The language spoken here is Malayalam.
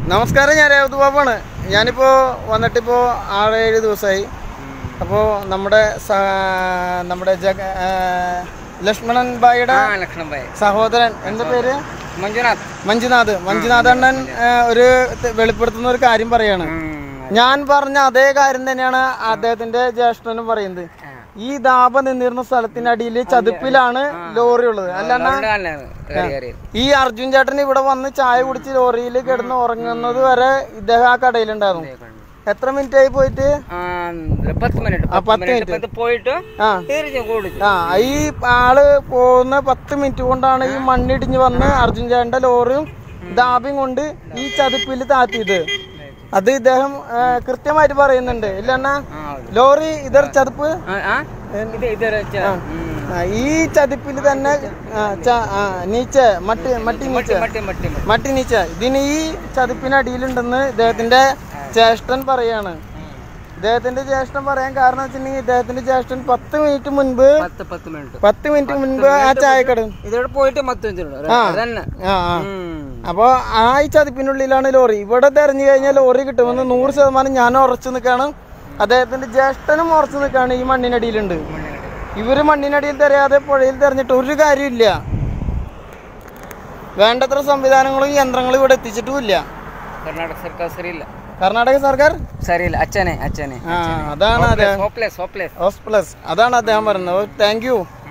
നമസ്കാരം ഞാൻ രേവത് ബാബാണ് ഞാനിപ്പോൾ വന്നിട്ടിപ്പോൾ ആറേഴ് ദിവസമായി അപ്പോൾ നമ്മുടെ സ- നമ്മുടെ ജഗ ആ, ലക്ഷ്മണൻ ബായിയുടെ ആ ലക്ഷണം ഭായ് സഹോദരൻ എന്താ പേര് മഞ്ജുനാഥ് മഞ്ജുനാഥ് മഞ്ജുനാഥ് അണ്ണൻ ആ, ഒരു ത- വെളിപ്പെടുത്തുന്ന ഒരു കാര്യം പറയാണ് ഉം. ഞാൻ പറഞ്ഞ അതേ കാര്യം തന്നെയാണ് അദ്ദേഹത്തിന്റെ ജ്യേഷ്ഠനും പറയുന്നത് ഈ ദാപ നിന്നിരുന്ന സ്ഥലത്തിനടിയിൽ ചതുപ്പിലാണ് ലോറി ഉള്ളത് അല്ലാണ്ട് അവിടെ നല്ലതാണ്. കേറി, കേറി. ഈ അർജുൻ ചേട്ടൻ ഇവിടെ വന്ന് ചായ കുടിച്ച് ലോറിയിൽ കിടന്ന് ഉറങ്ങുന്നത് വരെ ഇദ്ദേഹം ആ കടയിലുണ്ടായിരുന്നു എത്ര മിനിറ്റ് ആയി പോയിട്ട് ആ, ഒരു പത്ത് മിനിറ്റ് ആ, പത്ത് പത്ത് മിനിറ്റ് മിനിറ്റ്. പത്ത് പോയിട്ട് ആ തിരിച്ചു കുടിച്ചു ആ ഈ ആള് പോകുന്ന പത്ത് മിനിറ്റ് കൊണ്ടാണ് ഈ മണ്ണിടിഞ്ഞ് വന്ന് അർജുൻ ചേട്ടന്റെ ലോറിയും ദാബിയും കൊണ്ട് ഈ ചതുപ്പിൽ താത്തിയത് അത് ഇദ്ദേഹം ആ, കൃത്യമായിട്ട് പറയുന്നുണ്ട് ഇല്ലണ്ണ ആ, ಹೌದು. ലോറി ഇതർ ചതുപ്പ് ആ, ആ? ഇത് ഇതൊരു ച- ഉം. ആ, ഈ ചതുപ്പിൽ തന്നെ ആ, ച- ആ, നീച്ച മട്ടി മട്ടി നീച്ച മട്ടി മട്ടി മട്ടി മട്ടി നീച്ച ഇതിന് ഈ ചതുപ്പിനടിയിലുണ്ടെന്ന് ഇദ്ദേഹത്തിന്റെ ജ്യേഷ്ഠൻ പറയാണ് ഇദ്ദേഹത്തിന്റെ ജ്യേഷ്ഠൻ പറയാൻ കാരണം വെച്ചിട്ടുണ്ടെങ്കിൽ ഇദ്ദേഹത്തിന്റെ ജ്യേഷ്ഠൻ പത്ത് മിനിറ്റ് മുൻപ് പത്ത് പത്ത് മിനിറ്റ് പത്ത് മിനിറ്റ് മുൻപ് ആ ചായക്കട ഇതോടെ പോയിട്ട് പത്ത് മിനിറ്റ് ആ. അതന്നെ ആ ആ ഉം. അപ്പോൾ ആ ഈ ചതിപ്പിനുള്ളിലാണ് ലോറി ഇവിടെ തെരഞ്ഞു കഴിഞ്ഞാൽ ലോറി കിട്ടുമെന്ന് നൂറ് ശതമാനം ഞാൻ ഉറച്ചു നിൽക്കുകയാണ് അദ്ദേഹത്തിന്റെ ജ്യേഷ്ഠനും ഉറച്ചു നിൽക്കുകയാണ് ഈ മണ്ണിനടിയിലുണ്ട് ഇവര് മണ്ണിനടിയിൽ തെരയാതെ പുഴയിൽ തെരഞ്ഞിട്ട് ഒരു കാര്യമില്ല വേണ്ടത്ര സംവിധാനങ്ങളും യന്ത്രങ്ങളും ഇവിടെ എത്തിച്ചിട്ടുമില്ല കർണാടക സർക്കാർ സരിയില്ല കർണാടക സർക്കാർ സരിയില്ല അച്ഛനെ അച്ഛനെ ആ അതാണ് അദ്ദേഹം ഹോപ്ലെസ് ഹോപ്ലെസ് ഹോസ് പ്ലസ് അതാണ് അദ്ദേഹം പറയുന്നത് താങ്ക് യു